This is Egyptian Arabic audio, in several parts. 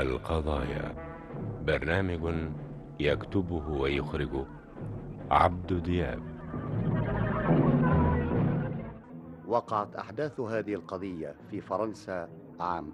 القضايا برنامج يكتبه ويخرجه عبد دياب وقعت أحداث هذه القضية في فرنسا عام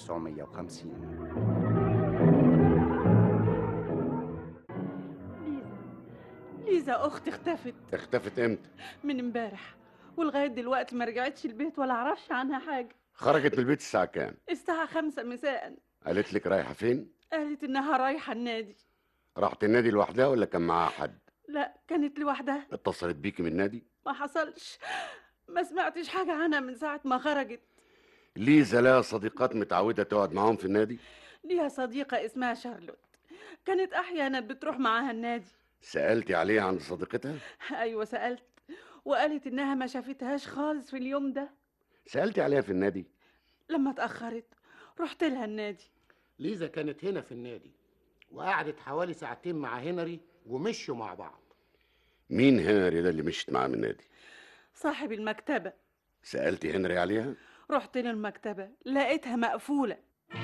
1950 ليزا أختي اختفت اختفت امتى من امبارح ولغاية دلوقتي ما رجعتش البيت ولا عرفش عنها حاجة خرجت من البيت الساعة كام الساعة خمسة مساء قالت لك رايحة فين قالت إنها رايحة النادي راحت النادي لوحدها ولا كان معاها حد لا كانت لوحدها اتصلت بيكي من النادي ما حصلش ما سمعتش حاجة عنها من ساعة ما خرجت ليزا لها صديقات متعودة تقعد معاهم في النادي ليها صديقة اسمها شارلوت كانت أحيانا بتروح معاها النادي سألتي عليها عن صديقتها أيوة سألت وقالت إنها ما شافتهاش خالص في اليوم ده سألتي عليها في النادي لما اتأخرت رحت لها النادي ليزا كانت هنا في النادي وقعدت حوالي ساعتين مع هنري ومشوا مع بعض مين هنري ده اللي مشيت معاه من النادي صاحب المكتبة سألتي هنري عليها رحت له المكتبة لقيتها مقفولة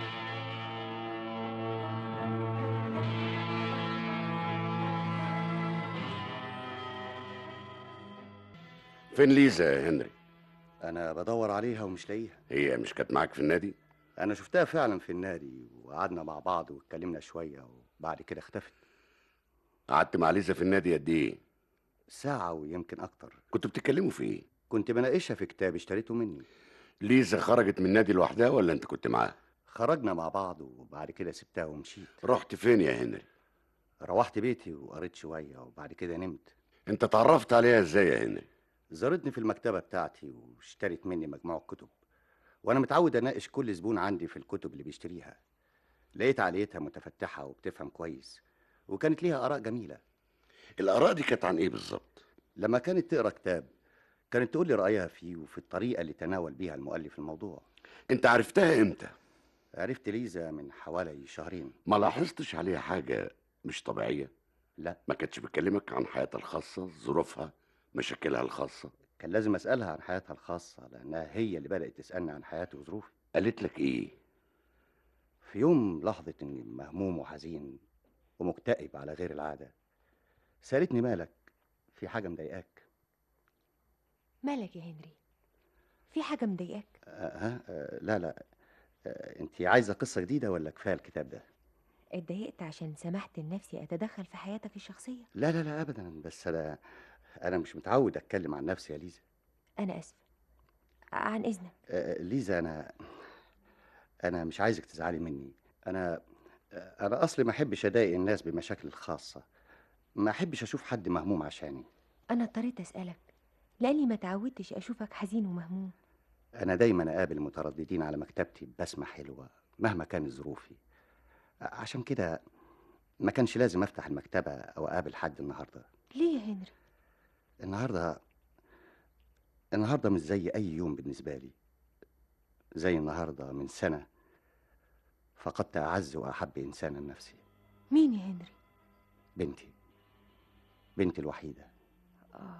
فين ليزا يا هنري أنا بدور عليها ومش لاقيها هي مش كانت معاك في النادي أنا شفتها فعلا في النادي وقعدنا مع بعض واتكلمنا شوية وبعد كده اختفت قعدت مع ليزا في النادي قد ايه ساعة ويمكن أكتر كنتوا بتتكلموا في ايه كنت بناقشها في كتاب اشتريته مني ليزا خرجت من النادي لوحدها ولا انت كنت معاها خرجنا مع بعض وبعد كده سبتها ومشيت رحت فين يا هنري روحت بيتي وقريت شوية وبعد كده نمت انت اتعرفت عليها ازاي يا هنري زارتني في المكتبة بتاعتي واشترت مني مجموعة كتب وأنا متعود أناقش كل زبون عندي في الكتب اللي بيشتريها لقيت عقليتها متفتحة وبتفهم كويس وكانت ليها آراء جميلة الآراء دي كانت عن ايه بالظبط لما كانت تقرا كتاب كانت تقول لي رأيها فيه وفي الطريقة اللي تناول بيها المؤلف الموضوع انت عرفتها امتى عرفت ليزا من حوالي شهرين ما لاحظتش عليها حاجة مش طبيعية لا ما كانتش بتكلمك عن حياتها الخاصة ظروفها مشاكلها الخاصة كان لازم أسألها عن حياتها الخاصة لأنها هي اللي بدأت تسألني عن حياتي وظروفي قالت لك ايه في يوم لاحظت إني مهموم وحزين ومكتئب على غير العادة سألتني مالك في حاجة مضايقاك مالك يا هنري في حاجة مضايقاك أه ها أه لا لا أه انت عايزة قصة جديدة ولا كفاية الكتاب ده اتضايقت عشان سمحت لنفسي أتدخل في حياتك الشخصية لا لا لا أبدا بس أنا أنا مش متعود أتكلم عن نفسي يا ليزا أنا آسفة عن إذنك أه ليزا أنا أنا مش عايزك تزعلي مني أنا أنا أصلي ما أحبش أضايق الناس بمشاكل الخاصة ما أحبش أشوف حد مهموم عشاني أنا اضطريت أسألك لأني ما تعودتش أشوفك حزين ومهموم أنا دايما أقابل المترددين على مكتبتي ببسمة حلوة مهما كانت ظروفي عشان كده ما كانش لازم أفتح المكتبة أو أقابل حد النهاردة ليه يا هنري؟ النهاردة النهاردة مش زي أي يوم بالنسبة لي زي النهاردة من سنة فقدت أعز وأحب إنسانا نفسي مين يا هنري؟ بنتي بنتي الوحيدة آه.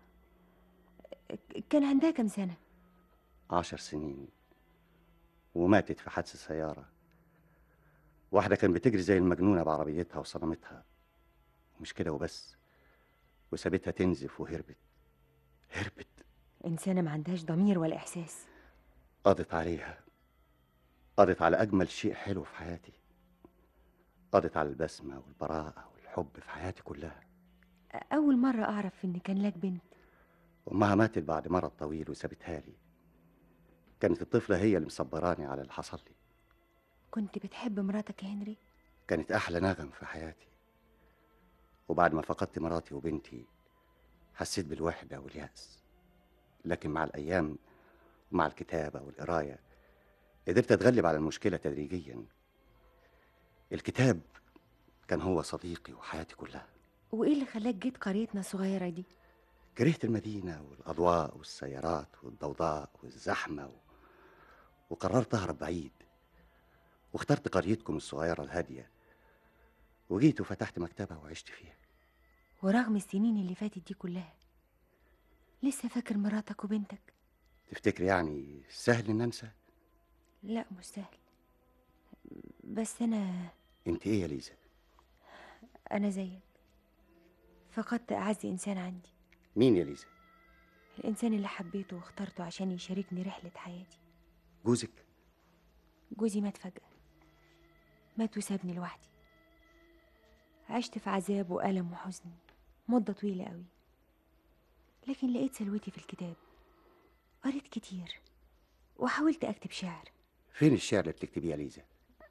كان عندها كم سنة؟ عشر سنين وماتت في حادثة سيارة واحدة كانت بتجري زي المجنونة بعربيتها وصدمتها مش كده وبس وسابتها تنزف وهربت هربت إنسانة ما عندهاش ضمير ولا إحساس قضت عليها قضت على أجمل شيء حلو في حياتي قضت على البسمة والبراءة والحب في حياتي كلها أول مرة أعرف إن كان لك بنت أمها ماتت بعد مرض طويل وسابتها لي كانت الطفلة هي اللي مصبراني على اللي حصل لي كنت بتحب مراتك يا هنري؟ كانت أحلى نغم في حياتي وبعد ما فقدت مراتي وبنتي حسيت بالوحدة واليأس لكن مع الأيام ومع الكتابة والقراية قدرت أتغلب على المشكلة تدريجيا الكتاب كان هو صديقي وحياتي كلها وإيه اللي خلاك جيت قريتنا الصغيرة دي؟ كرهت المدينة والأضواء والسيارات والضوضاء والزحمة و... وقررت أهرب بعيد واخترت قريتكم الصغيرة الهادية وجيت وفتحت مكتبة وعشت فيها ورغم السنين اللي فاتت دي كلها لسه فاكر مراتك وبنتك تفتكر يعني سهل إن أنسى؟ لا مش سهل بس أنا انت ايه يا ليزا أنا زيك فقدت أعز إنسان عندي مين يا ليزا الإنسان اللي حبيته واخترته عشان يشاركني رحلة حياتي جوزك جوزي مات فجأة مات وسابني لوحدي عشت في عذاب وألم وحزن مدة طويلة قوي لكن لقيت سلوتي في الكتاب قريت كتير وحاولت أكتب شعر فين الشعر اللي بتكتبيه يا ليزا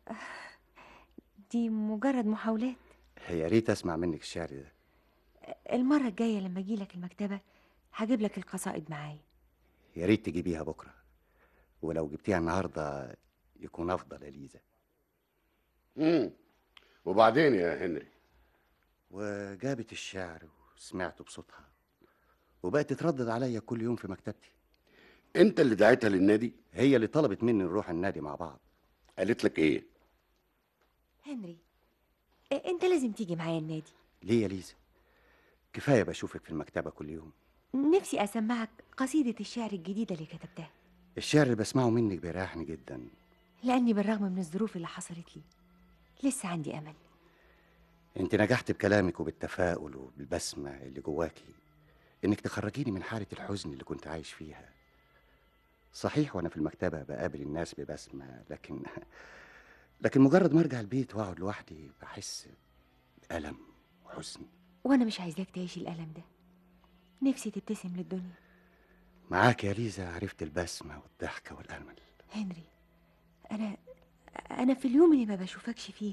دي مجرد محاولات يا ريت اسمع منك الشعر ده المرة الجاية لما أجيلك المكتبة هجيب لك القصائد معايا يا ريت تجيبيها بكره ولو جبتيها النهارده يكون افضل يا ليزا امم وبعدين يا هنري وجابت الشعر وسمعته بصوتها وبقت تتردد عليا كل يوم في مكتبتي انت اللي دعيتها للنادي هي اللي طلبت مني نروح النادي مع بعض قالت لك ايه هنري إيه، أنت لازم تيجي معايا النادي ليه يا ليزا كفايه بشوفك في المكتبه كل يوم نفسي أسمعك قصيدة الشعر الجديدة اللي كتبتها الشعر اللي بسمعه منك بيريحني جدا لأني بالرغم من الظروف اللي حصلت لي لسه عندي أمل انت نجحت بكلامك وبالتفاؤل وبالبسمه اللي جواكي انك تخرجيني من حاله الحزن اللي كنت عايش فيها صحيح وانا في المكتبه بقابل الناس ببسمه لكن لكن مجرد ما ارجع البيت واقعد لوحدي بحس بألم وحزن وأنا مش عايزاك تعيش الألم ده نفسي تبتسم للدنيا معاك يا ليزا عرفت البسمه والضحكه والامل هنري أنا أنا في اليوم اللي ما بشوفكش فيه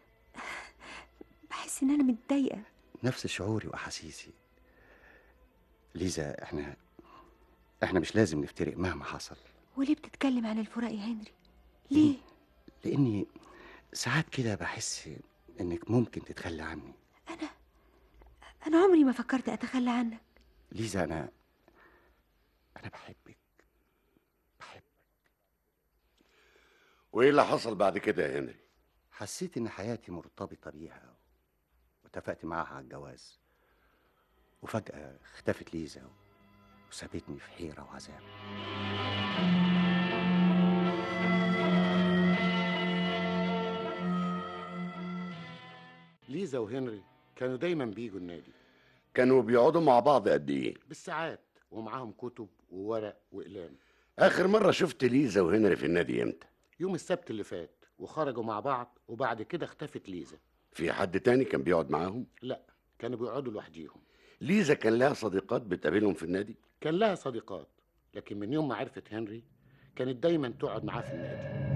بحس إن أنا متضايقة نفس شعوري واحاسيسي ليزا احنا احنا مش لازم نفترق مهما حصل وليه بتتكلم عن الفراق يا هنري؟ ليه؟ لاني ساعات كده بحس انك ممكن تتخلى عني أنا أنا عمري ما فكرت أتخلى عنك ليزا انا انا بحبك بحب وايه اللي حصل بعد كده يا هنري حسيت ان حياتي مرتبطه بيها واتفقت معاها على الجواز وفجاه اختفت ليزا وسابتني في حيره وعذاب ليزا وهنري كانوا دايما بيجوا النادي كانوا بيقعدوا مع بعض قد ايه بالساعات ومعاهم كتب وورق وأقلام اخر مره شفت ليزا وهنري في النادي امتى يوم السبت اللي فات وخرجوا مع بعض وبعد كده اختفت ليزا في حد تاني كان بيقعد معاهم لا كانوا بيقعدوا لوحديهم ليزا كان لها صديقات بتقابلهم في النادي كان لها صديقات لكن من يوم ما عرفت هنري كانت دايما تقعد معاه في النادي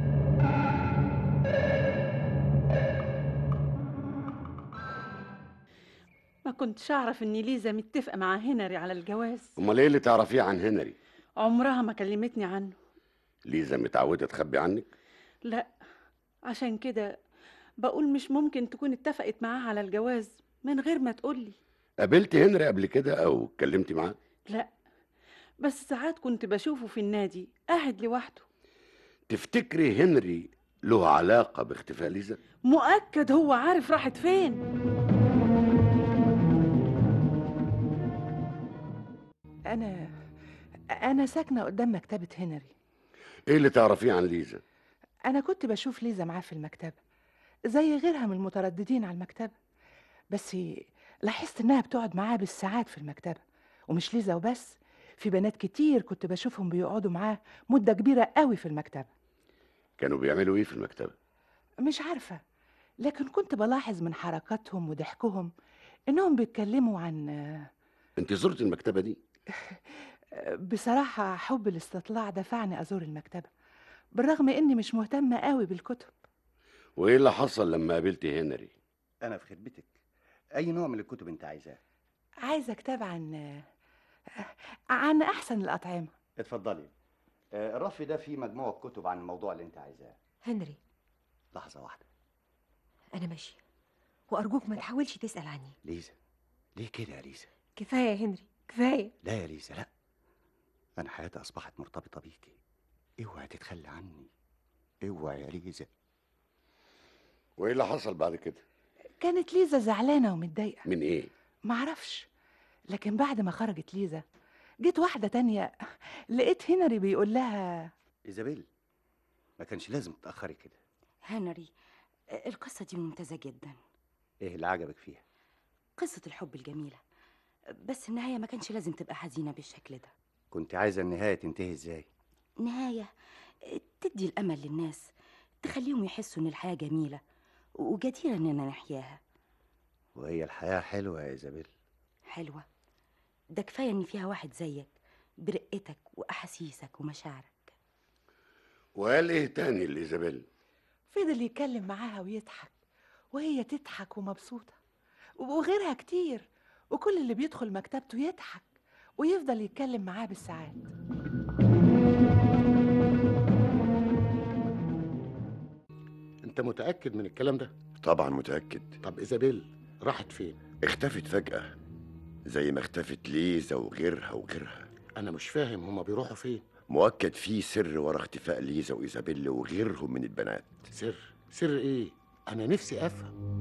ما كنتش أعرف إن ليزا متفقة مع هنري على الجواز امال ايه اللي تعرفيه عن هنري عمرها ما كلمتني عنه ليزا متعوده تخبي عنك لا عشان كده بقول مش ممكن تكون اتفقت معاه على الجواز من غير ما تقولي قابلت هنري قبل كده او اتكلمتي معاه لا بس ساعات كنت بشوفه في النادي قاعد لوحده تفتكري هنري له علاقه باختفاء ليزا مؤكد هو عارف راحت فين أنا أنا ساكنة قدام مكتبة هنري ايه اللي تعرفيه عن ليزا أنا كنت بشوف ليزا معاه في المكتبة زي غيرها من المترددين على المكتبة بس لاحظت إنها بتقعد معاه بالساعات في المكتبة ومش ليزا وبس في بنات كتير كنت بشوفهم بيقعدوا معاه مدة كبيرة قوي في المكتبة كانوا بيعملوا ايه في المكتبه مش عارفة لكن كنت بلاحظ من حركاتهم وضحكهم إنهم بيتكلموا عن انت زرت المكتبه دي بصراحة حب الاستطلاع دفعني أزور المكتبة بالرغم إني مش مهتمة قوي بالكتب وايه اللي حصل لما قابلتي هنري انا في خدمتك اي نوع من الكتب انت عايزاه عايزة كتاب عن عن أحسن الأطعمة اتفضلي آه، الرف ده فيه مجموعه كتب عن الموضوع اللي انت عايزاه هنري لحظه واحده أنا ماشية وأرجوك ما تحاولش تسأل عني ليزا ليه كده يا ليزا كفاية يا هنري كفاية لا يا ليزا لا انا حياتي اصبحت مرتبطه بيكي اوعي تتخلي عني اوعي يا ليزا وايه اللي حصل بعد كده كانت ليزا زعلانة ومتضايقة من ايه معرفش لكن بعد ما خرجت ليزا جيت واحدة تانية لقيت هنري بيقول لها ايزابيل ما كانش لازم تتاخري كده هنري القصة دي ممتازة جدا ايه اللي عجبك فيها قصة الحب الجميلة بس النهاية ما كانش لازم تبقى حزينة بالشكل ده كنت عايزه النهايه تنتهي ازاي نهاية تدي الأمل للناس تخليهم يحسوا إن الحياة جميلة وجديرة إننا نحياها وهي الحياه حلوه يا ايزابيل حلوة ده كفاية إن فيها واحد زيك برقتك وأحاسيسك ومشاعرك وقال ايه تاني لإيزابيل فضل يتكلم معاها ويضحك وهي تضحك ومبسوطة وغيرها كتير وكل اللي بيدخل مكتبته يضحك ويفضل يتكلم معاه بالساعات انت متاكد من الكلام ده طبعا متأكد طب ايزابيل راحت فين اختفت فجأة زي ما اختفت ليزا وغيرها وغيرها انا مش فاهم هما بيروحوا فين مؤكد في سر ورا اختفاء ليزا وإيزابيل وغيرهم من البنات سر سر ايه انا نفسي افهم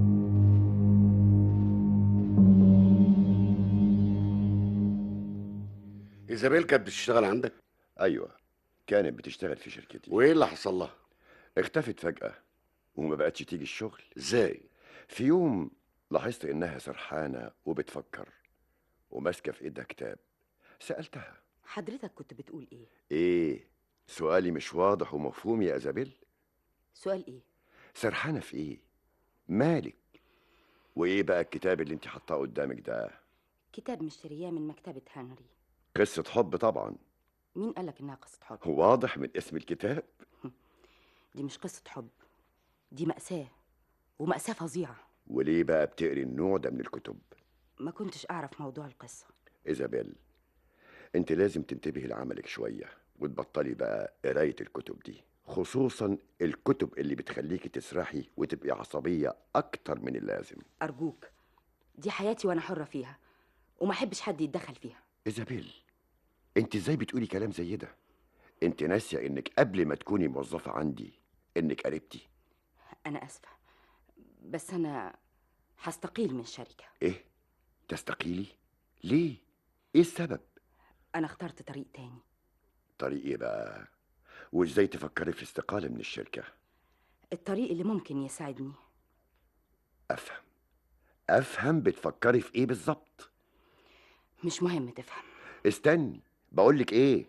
إيزابيل كانت بتشتغل عندك ايوه كانت بتشتغل في شركتي وايه اللي حصل لها اختفت فجأة وما بقتش تيجي الشغل ازاي في يوم لاحظت انها سرحانة وبتفكر وماسكة في ايدها كتاب سألتها حضرتك كنت بتقول إيه؟ ايه سؤالي مش واضح ومفهوم يا ازابيل سؤال إيه؟ سرحانة في ايه مالك وايه بقى الكتاب اللي انت حاطاه قدامك ده كتاب مشترياه من مكتبة هنري قصة حب طبعا مين قالك إنها قصة حب؟ واضح من اسم الكتاب دي مش قصة حب دي مأساة ومأساة فظيعة وليه بقى بتقري النوع ده من الكتب ما كنتش أعرف موضوع القصة إيزابيل أنت لازم تنتبهي لعملك شوية وتبطلي بقى قراية الكتب دي خصوصا الكتب اللي بتخليكي تسرحي وتبقي عصبية أكتر من اللازم أرجوك دي حياتي وأنا حرة فيها وما أحبش حد يتدخل فيها إيزابيل أنت إزاي بتقولي كلام زي ده؟ أنت ناسية إنك قبل ما تكوني موظفة عندي إنك قربتي أنا آسفة بس أنا هستقيل من الشركة إيه؟ تستقيلي؟ ليه؟ إيه السبب؟ أنا اخترت طريق تاني طريق إيه بقى؟ وإزاي تفكري في الاستقالة من الشركة؟ الطريق اللي ممكن يساعدني أفهم أفهم بتفكري في إيه بالظبط مش مهم تفهم استني بقولك إيه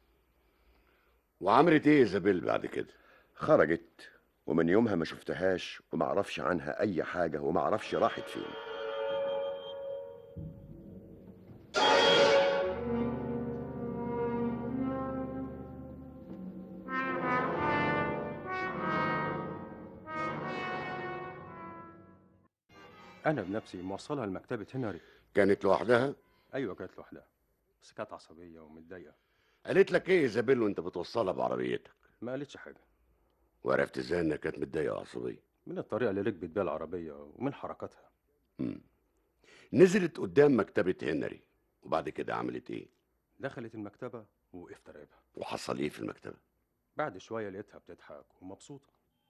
وعملت ايه إيزابيل بعد كده خرجت ومن يومها ما شفتهاش وما اعرفش عنها اي حاجه وما اعرفش راحت فين أنا بنفسي موصلها لمكتبة هنري كانت لوحدها أيوة كانت لوحدها بس كانت عصبية ومتضايقة قالت لك ايه إيزابيل وانت بتوصلها بعربيتك ما قالتش حاجة وعرفت ازاي انها كانت متضايقه عصبيه من الطريقة اللي ركبت بيها العربية ومن حركاتها مم. نزلت قدام مكتبه هنري وبعد كده عملت ايه دخلت المكتبة ووقفت راقبها وحصل ايه في المكتبه بعد شوية لقيتها بتضحك ومبسوطة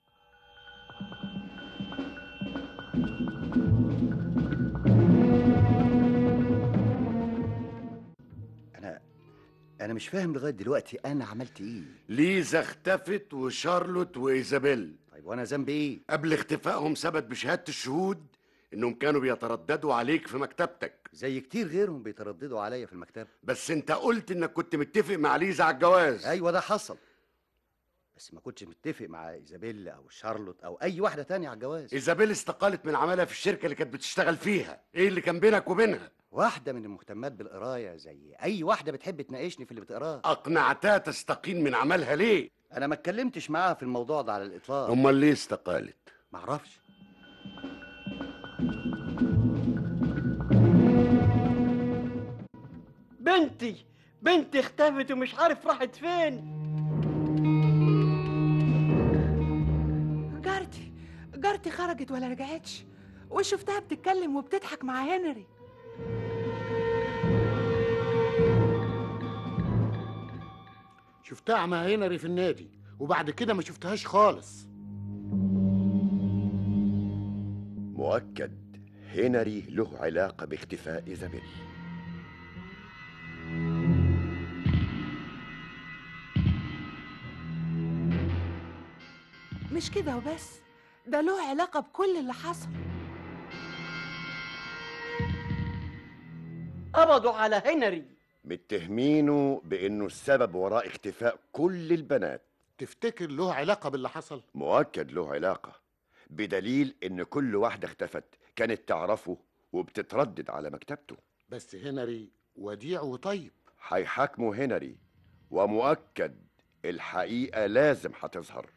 انا انا مش فاهم لغايه دلوقتي انا عملت ايه ليزا اختفت وشارلوت وايزابيل طيب وانا ذنبي ايه قبل اختفائهم ثبت بشهاده الشهود انهم كانوا بيترددوا عليك في مكتبتك زي كتير غيرهم بيترددوا عليا في المكتبه بس انت قلت انك كنت متفق مع ليزا على الجواز ايوه ده حصل بس ما كنتش متفق مع ايزابيلا او شارلوت او اي واحده تانية على الجواز ايزابيل استقالت من عملها في الشركه اللي كانت بتشتغل فيها ايه اللي كان بينك وبينها واحده من المهتمات بالقرايه زي اي واحده بتحب تناقشني في اللي بتقراه اقنعتها تستقيل من عملها ليه انا ما اتكلمتش معاها في الموضوع ده على الاطلاق امال ليه استقالت معرفش بنتي بنتي اختفت ومش عارف راحت فين جارتي جارتي خرجت ولا رجعتش وشفتها بتتكلم وبتضحك مع هنري شفتها مع هنري في النادي وبعد كده ما شفتهاش خالص مؤكد هنري له علاقه باختفاء ايزابيل مش كده وبس ده له علاقة بكل اللي حصل قبضوا على هنري متهمينه بانه السبب وراء اختفاء كل البنات تفتكر له علاقة باللي حصل؟ مؤكد له علاقة بدليل ان كل واحدة اختفت كانت تعرفه وبتتردد على مكتبته بس هنري وديع وطيب هيحاكموا هنري ومؤكد الحقيقة لازم هتظهر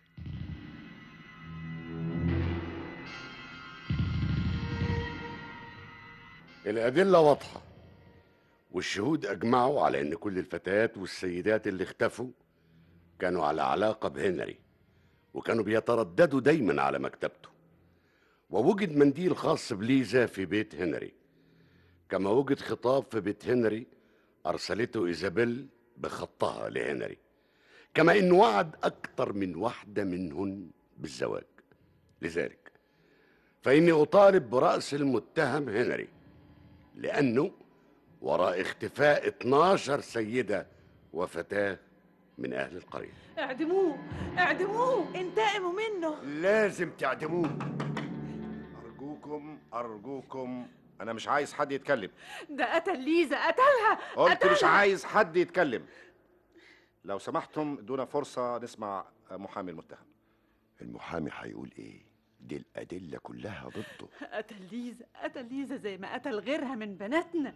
الأدلة واضحة والشهود أجمعوا على إن كل الفتيات والسيدات اللي اختفوا كانوا على علاقة بهنري وكانوا بيترددوا دايما على مكتبته ووجد منديل خاص بليزا في بيت هنري كما وجد خطاب في بيت هنري أرسلته إيزابيل بخطها لهنري كما إنه وعد أكتر من واحدة منهن بالزواج لذلك فإني أطالب برأس المتهم هنري لأنه وراء اختفاء 12 سيدة وفتاة من أهل القرية اعدموه اعدموه انتقموا منه لازم تعدموه أرجوكم أرجوكم أنا مش عايز حد يتكلم ده قتل ليزا قتلها قلت مش قتلها. عايز حد يتكلم لو سمحتم ادونا فرصة نسمع محامي المتهم المحامي هيقول ايه دي الأدلة كلها ضده قتل ليزا قتل ليزا زي ما قتل غيرها من بناتنا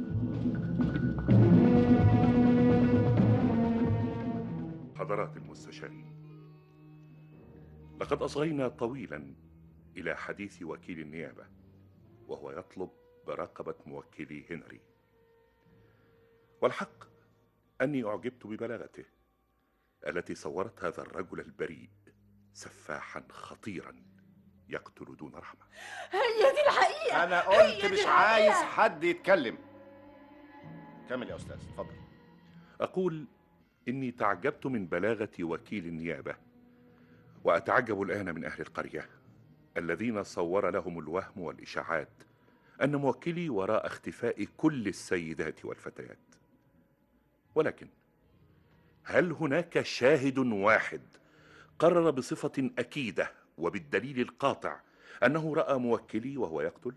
حضرات المستشارين لقد أصغينا طويلا إلى حديث وكيل النيابة وهو يطلب براقبة موكلي هنري والحق أني أعجبت ببلاغته التي صورت هذا الرجل البريء سفاحا خطيرا يقتل دون رحمة هي دي الحقيقة أنا هي قلت دي مش الحقيقة. عايز حد يتكلم كمل يا أستاذ اتفضل أقول إني تعجبت من بلاغة وكيل النيابة وأتعجب الآن من أهل القرية الذين صور لهم الوهم والإشاعات أن موكلي وراء اختفاء كل السيدات والفتيات ولكن هل هناك شاهد واحد قرر بصفة أكيدة وبالدليل القاطع أنه رأى موكلي وهو يقتل؟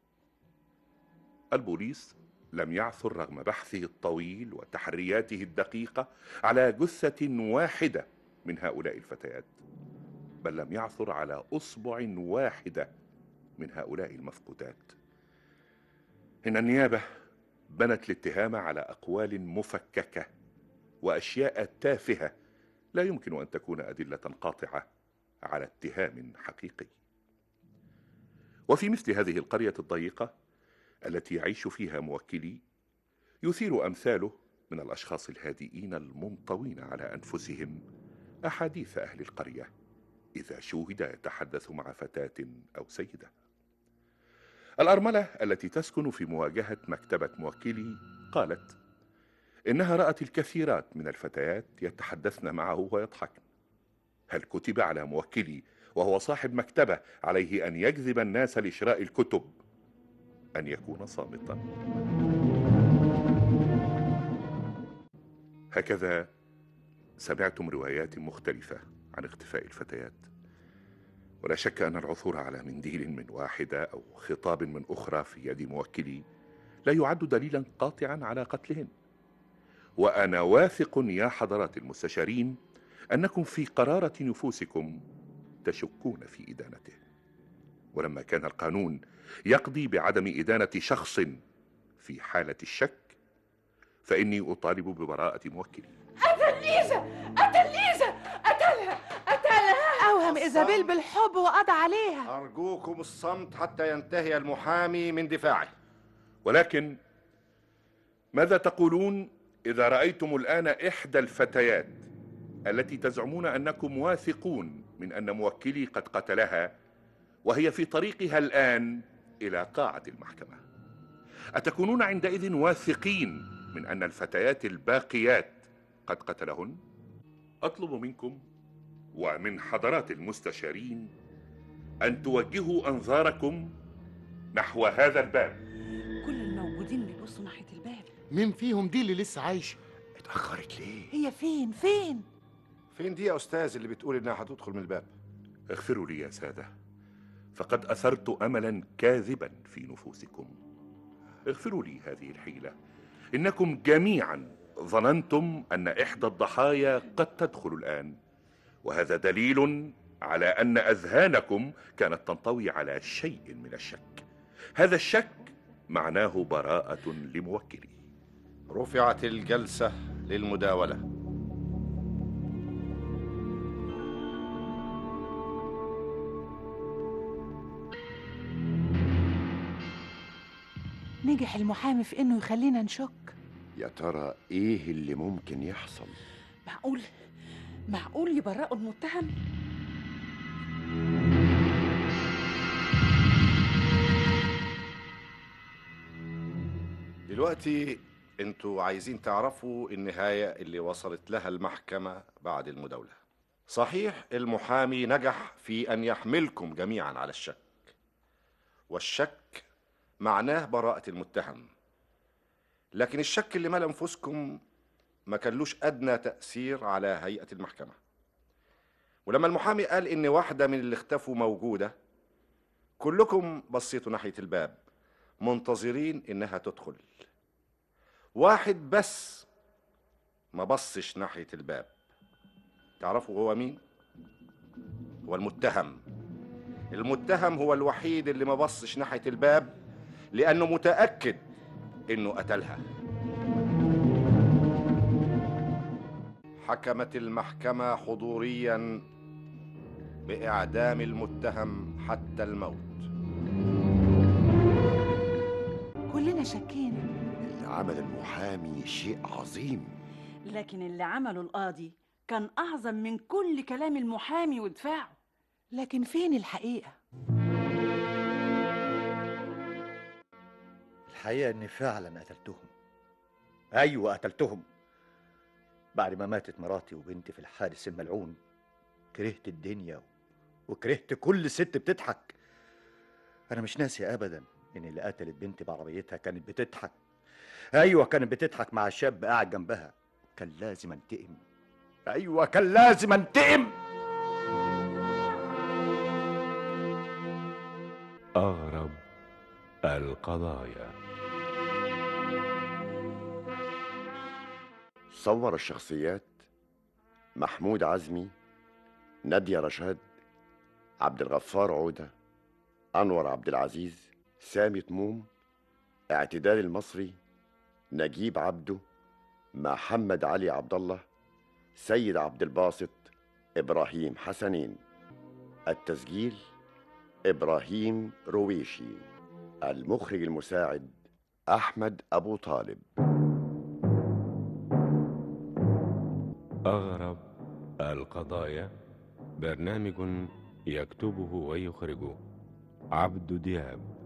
البوليس لم يعثر رغم بحثه الطويل وتحرياته الدقيقة على جثة واحدة من هؤلاء الفتيات بل لم يعثر على أصبع واحدة من هؤلاء المفقودات إن النيابة بنت الاتهام على أقوال مفككة وأشياء تافهة لا يمكن أن تكون أدلة قاطعة على اتهام حقيقي وفي مثل هذه القرية الضيقة التي يعيش فيها موكلي يثير امثاله من الاشخاص الهادئين المنطوين على انفسهم احاديث اهل القريه اذا شوهد يتحدث مع فتاه او سيده الارمله التي تسكن في مواجهه مكتبه موكلي قالت انها رات الكثيرات من الفتيات يتحدثن معه ويضحكن هل كتب على موكلي وهو صاحب مكتبه عليه ان يجذب الناس لشراء الكتب أن يكون صامتا هكذا سمعتم روايات مختلفة عن اختفاء الفتيات ولا شك أن العثور على منديل من واحدة أو خطاب من أخرى في يد موكلي لا يعد دليلا قاطعا على قتلهن وأنا واثق يا حضرات المستشارين أنكم في قرارة نفوسكم تشكون في إدانته ولما كان القانون يقضي بعدم إدانة شخص في حالة الشك فإني أطالب ببراءة موكلي قتل ليزا قتل ليزا قتلها قتلها أوهم إيزابيل بالحب وقضى عليها أرجوكم الصمت حتى ينتهي المحامي من دفاعه ولكن ماذا تقولون إذا رأيتم الآن إحدى الفتيات التي تزعمون أنكم واثقون من أن موكلي قد قتلها وهي في طريقها الآن إلى قاعة المحكمة أتكونون عندئذ واثقين من أن الفتيات الباقيات قد قتلهن؟ أطلب منكم ومن حضرات المستشارين أن توجهوا أنظاركم نحو هذا الباب كل الموجودين بيبصوا ناحية الباب مين فيهم دي اللي لسه عايشة؟ اتأخرت ليه؟ هي فين فين فين دي يا أستاذ اللي بتقول إنها هتدخل من الباب اغفروا لي يا سادة فقد اثرت املا كاذبا في نفوسكم اغفروا لي هذه الحيله انكم جميعا ظننتم ان احدى الضحايا قد تدخل الان وهذا دليل على ان اذهانكم كانت تنطوي على شيء من الشك هذا الشك معناه براءه لموكلي رفعت الجلسة للمداولة نجح المحامي في انه يخلينا نشك يا ترى ايه اللي ممكن يحصل معقول معقول يبرئوا المتهم دلوقتي انتوا عايزين تعرفوا النهاية اللي وصلت لها المحكمة بعد المداولة صحيح المحامي نجح في أن يحملكم جميعا على الشك والشك معناه براءة المتهم لكن الشك اللي مال أنفسكم ما كانلوش أدنى تأثير على هيئة المحكمة ولما المحامي قال إن واحدة من اللي اختفوا موجودة كلكم بصيتوا ناحية الباب منتظرين إنها تدخل واحد بس ما بصش ناحية الباب تعرفوا هو مين؟ هو المتهم المتهم هو الوحيد اللي ما بصش ناحية الباب لأنه متأكد إنه قتلها حكمت المحكمة حضوريا بإعدام المتهم حتى الموت كلنا شاكين اللي عمل المحامي شيء عظيم لكن اللي عمله القاضي كان أعظم من كل كلام المحامي ودفاعه لكن فين الحقيقة الحقيقة إني فعلا قتلتهم أيوة قتلتهم بعد ما ماتت مراتي وبنتي في الحادث الملعون كرهت الدنيا وكرهت كل ست بتضحك أنا مش ناسي أبدا إن اللي قتلت بنتي بعربيتها كانت بتضحك أيوة كانت بتضحك مع شاب قاعد جنبها كان لازم أنتقم أيوة كان لازم أنتقم أغرب القضايا صور الشخصيات محمود عزمي نادية رشاد عبد الغفار عودة أنور عبد العزيز سامي طموم اعتدال المصري نجيب عبده محمد علي عبد الله سيد عبد الباسط إبراهيم حسنين التسجيل إبراهيم رويشي المخرج المساعد أحمد أبو طالب أغرب القضايا برنامج يكتبه ويخرجه عبد دياب